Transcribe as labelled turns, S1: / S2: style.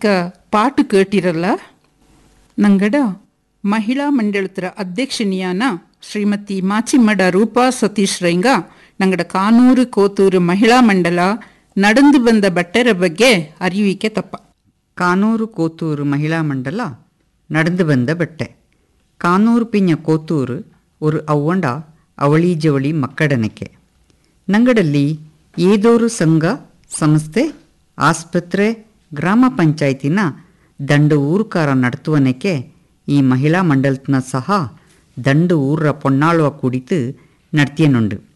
S1: ಈಗ ಪಾಟು ಕೇಟಿರಲ್ಲ ನಂಗಡ ಮಹಿಳಾ ಮಂಡಳತ್ರ ಅಧ್ಯಕ್ಷನಿಯಾನ ಶ್ರೀಮತಿ ಮಾಚಿಮ್ಮಡ ರೂಪಾ ಸತೀಶ್ ರೈಂಗ ನಂಗಡ ಕಾನೂರು ಕೋತೂರು ಮಹಿಳಾ ಮಂಡಲ ನಡೆದು ಬಂದ ಬಟ್ಟೆರ ಬಗ್ಗೆ ಅರಿವಿಕೆ ತಪ್ಪ
S2: ಕಾನೂರು ಕೋತೂರು ಮಹಿಳಾ ಮಂಡಲ நடந்து வந்த பெட்டை கானூர் பிஞ்ச கோத்தூர் ஒரு ಅವ್ವಂಡ ಅವಳಿ ಜವಳಿ ಮಕ್ಕಡನಕ್ಕೆ ನಂಗಡಲ್ಲಿ ಏದೋರು ಸಂಘ ಸಂಸ್ಥೆ ಆಸ್ಪತ್ರೆ ಗ್ರಾಮ ಪಂಚಾಯತಿನ ದಂಡು ಊರುಕಾರ ನಡ್ತುವನಕ್ಕೆ ಈ ಮಹಿಳಾ ಮಂಡಲತ್ನ ಸಹ ದಂಡು ಊರ ಪೊನ್ನಾಳುವ ಕುಡಿತು ನಡ್ತಿಯನುಂಡು